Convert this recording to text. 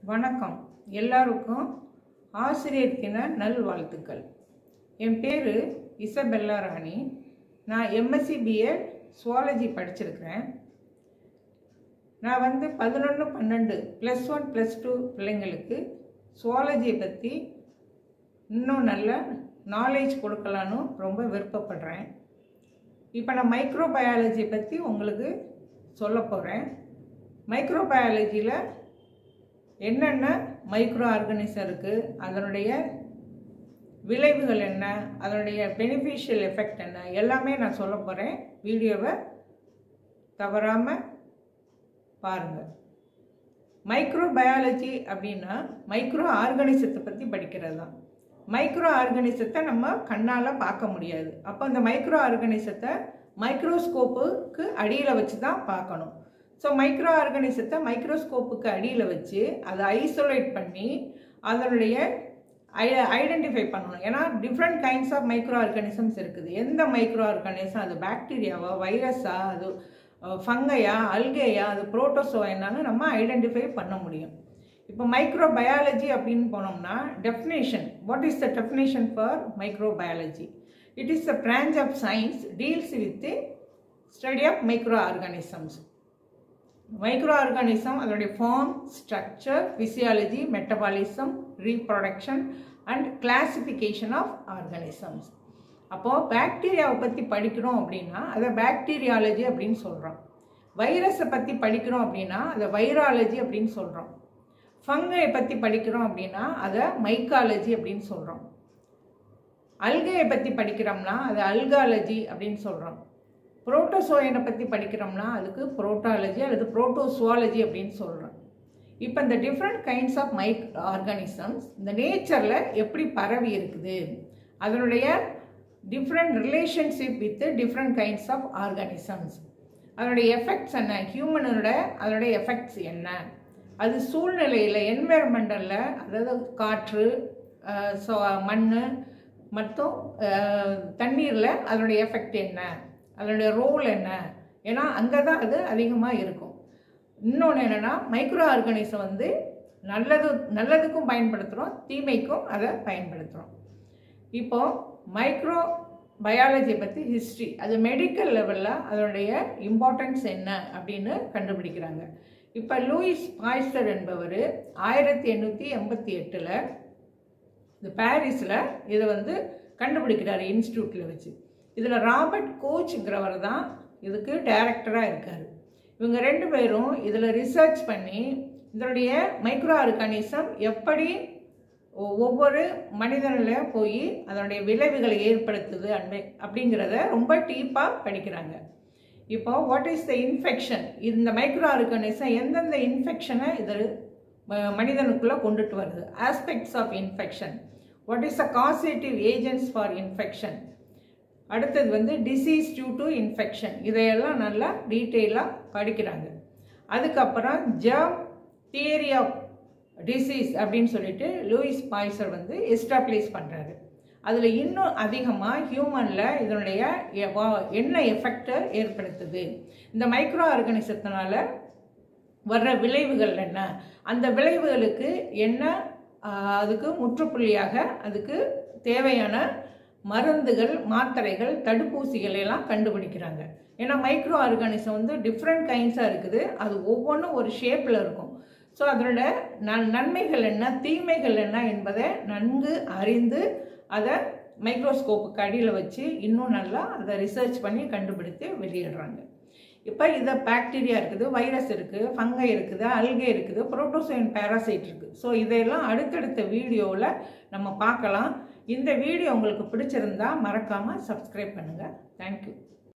வணக்கம் எல்லாருக்கும் ஆசிரியர் தின நல்வாழ்த்துக்கள் என் பேர் இசபெல்லா ராணி நான் எம்எஸ்சி பிஎட் சுவாலஜி படிச்சிருக்கிறேன் நான் வந்து பதினொன்று பன்னெண்டு ப்ளஸ் ஒன் ப்ளஸ் டூ பிள்ளைங்களுக்கு சுவாலஜியை பற்றி இன்னும் நல்ல நாலேஜ் கொடுக்கலான்னு ரொம்ப விருப்பப்படுறேன் இப்போ நான் மைக்ரோ பயாலஜி பற்றி உங்களுக்கு சொல்ல போகிறேன் மைக்ரோ பயாலஜியில் என்னென்ன மைக்ரோ ஆர்கனிசம் இருக்குது அதனுடைய விளைவுகள் என்ன அதனுடைய பெனிஃபிஷியல் எஃபெக்ட் என்ன எல்லாமே நான் சொல்ல போகிறேன் வீடியோவை தவறாமல் பாருங்கள் மைக்ரோ பயாலஜி அப்படின்னா மைக்ரோ ஆர்கனிசத்தை பற்றி படிக்கிறது தான் மைக்ரோ ஆர்கனிசத்தை நம்ம கண்ணால் பார்க்க முடியாது அப்போ அந்த மைக்ரோ ஆர்கனிசத்தை மைக்ரோஸ்கோப்புக்கு அடியில் வச்சு தான் பார்க்கணும் ஸோ மைக்ரோ ஆர்கனிசத்தை மைக்ரோஸ்கோப்புக்கு அடியில் வச்சு அதை ஐசோலேட் பண்ணி அதனுடைய ஐ ஐடென்டிஃபை பண்ணணும் ஏன்னா different kinds of microorganisms இருக்குது எந்த மைக்ரோ ஆர்கானிசம் அது பாக்டீரியாவா வைரஸா அது ஃபங்கையா அல்கேயா அது புரோட்டோசோ என்னன்னு நம்ம ஐடென்டிஃபை பண்ண முடியும் இப்போ மைக்ரோ பயாலஜி அப்படின்னு போனோம்னா definition what is the definition for microbiology it is the branch of science deals with study of microorganisms microorganism அதனுடைய form structure physiology metabolism reproduction and classification of organisms அப்போது பாக்டீரியாவை பற்றி படிக்கிறோம் அப்படின்னா அதை bacteriology அப்படின்னு சொல்கிறோம் வைரஸை பற்றி படிக்கிறோம் அப்படின்னா அதை வைராலஜி அப்படின்னு சொல்கிறோம் ஃபங்கை பற்றி படிக்கிறோம் அப்படின்னா அதை மைக்காலஜி அப்படின்னு சொல்கிறோம் அல்கையை பற்றி படிக்கிறோம்னா அது அல்காலஜி அப்படின்னு சொல்கிறோம் புரோட்டோசோயனை பற்றி படிக்கிறோம்னா அதுக்கு புரோட்டாலஜி அல்லது புரோட்டோசுவாலஜி அப்படின்னு சொல்கிறோம் இப்போ இந்த different kinds of microorganisms இந்த நேச்சரில் எப்படி பரவி இருக்குது அதனுடைய different relationship with different kinds of organisms அதனுடைய எஃபெக்ட்ஸ் என்ன ஹியூமனோட அதனுடைய எஃபெக்ட்ஸ் என்ன அது சூழ்நிலையில் என்வைரன்மெண்டலில் அதாவது காற்று ஸோ மண் மற்றும் தண்ணீரில் அதனுடைய எஃபெக்ட் என்ன அதனுடைய ரோல் என்ன ஏன்னா அங்கே தான் அது அதிகமாக இருக்கும் இன்னொன்று என்னென்னா மைக்ரோ ஆர்கானிசம் வந்து நல்லது நல்லதுக்கும் பயன்படுத்துகிறோம் தீமைக்கும் அதை பயன்படுத்துகிறோம் இப்போது மைக்ரோ பயாலஜி பற்றி ஹிஸ்ட்ரி அது மெடிக்கல் லெவலில் அதனுடைய இம்பார்ட்டன்ஸ் என்ன அப்படின்னு கண்டுபிடிக்கிறாங்க இப்போ லூயிஸ் பாய்ஸ்டர் என்பவர் ஆயிரத்தி எண்ணூற்றி எண்பத்தி எட்டில் இந்த பாரிஸில் இதை வந்து கண்டுபிடிக்கிறார் இன்ஸ்டியூட்டில் வச்சு இதில் ராபர்ட் கோச்ங்கிறவர் தான் இதுக்கு டைரக்டராக இருக்கார் இவங்க ரெண்டு பேரும் இதில் ரிசர்ச் பண்ணி இதனுடைய மைக்ரோ ஆர்கானிசம் எப்படி ஒவ்வொரு மனிதனில் போய் அதனுடைய விளைவுகளை ஏற்படுத்துது அன்பை அப்படிங்கிறத ரொம்ப டீப்பாக படிக்கிறாங்க இப்போ வாட் இஸ் த இன்ஃபெக்ஷன் இந்த மைக்ரோ ஆர்கானிசம் எந்தெந்த இன்ஃபெக்ஷனை இது மனிதனுக்குள்ளே கொண்டுட்டு வருது aspects of infection what is the causative agents for infection அடுத்தது வந்து டிசீஸ் டியூ டு இன்ஃபெக்ஷன் இதையெல்லாம் நல்லா டீட்டெயிலாக படிக்கிறாங்க அதுக்கப்புறம் ஜெர்ம் தியரி ஆஃப் டிசீஸ் அப்படின்னு சொல்லிட்டு லூயிஸ் பாய்சர் வந்து எஸ்டாப்ளிஷ் பண்ணுறாரு அதில் இன்னும் அதிகமாக ஹியூமனில் இதனுடைய என்ன எஃபெக்டை ஏற்படுத்துது இந்த மைக்ரோ ஆர்கானிசத்தினால வர்ற விளைவுகள் என்ன அந்த விளைவுகளுக்கு என்ன அதுக்கு முற்றுப்புள்ளியாக அதுக்கு தேவையான மருந்துகள் மாத்திரைகள் தடுப்பூசிகள் எல்லாம் கண்டுபிடிக்கிறாங்க ஏன்னா மைக்ரோ ஆர்கானிசம் வந்து டிஃப்ரெண்ட் கைண்ட்ஸாக இருக்குது அது ஒவ்வொன்றும் ஒரு ஷேப்பில் இருக்கும் ஸோ அதனோட நன் நன்மைகள் என்ன தீமைகள் என்ன என்பதை நன்கு அறிந்து அதை மைக்ரோஸ்கோப்புக்கு அடியில் வச்சு இன்னும் நல்லா அதை ரிசர்ச் பண்ணி கண்டுபிடித்து வெளியிடுறாங்க இப்போ இதை பாக்டீரியா இருக்குது வைரஸ் இருக்குது ஃபங்கை இருக்குது அல்கே இருக்குது புரோட்டோசோயின் பேராசைட் இருக்குது ஸோ இதையெல்லாம் அடுத்தடுத்த வீடியோவில் நம்ம பார்க்கலாம் இந்த வீடியோ உங்களுக்கு பிடிச்சிருந்தா மறக்காமல் சப்ஸ்கிரைப் பண்ணுங்கள் தேங்க்யூ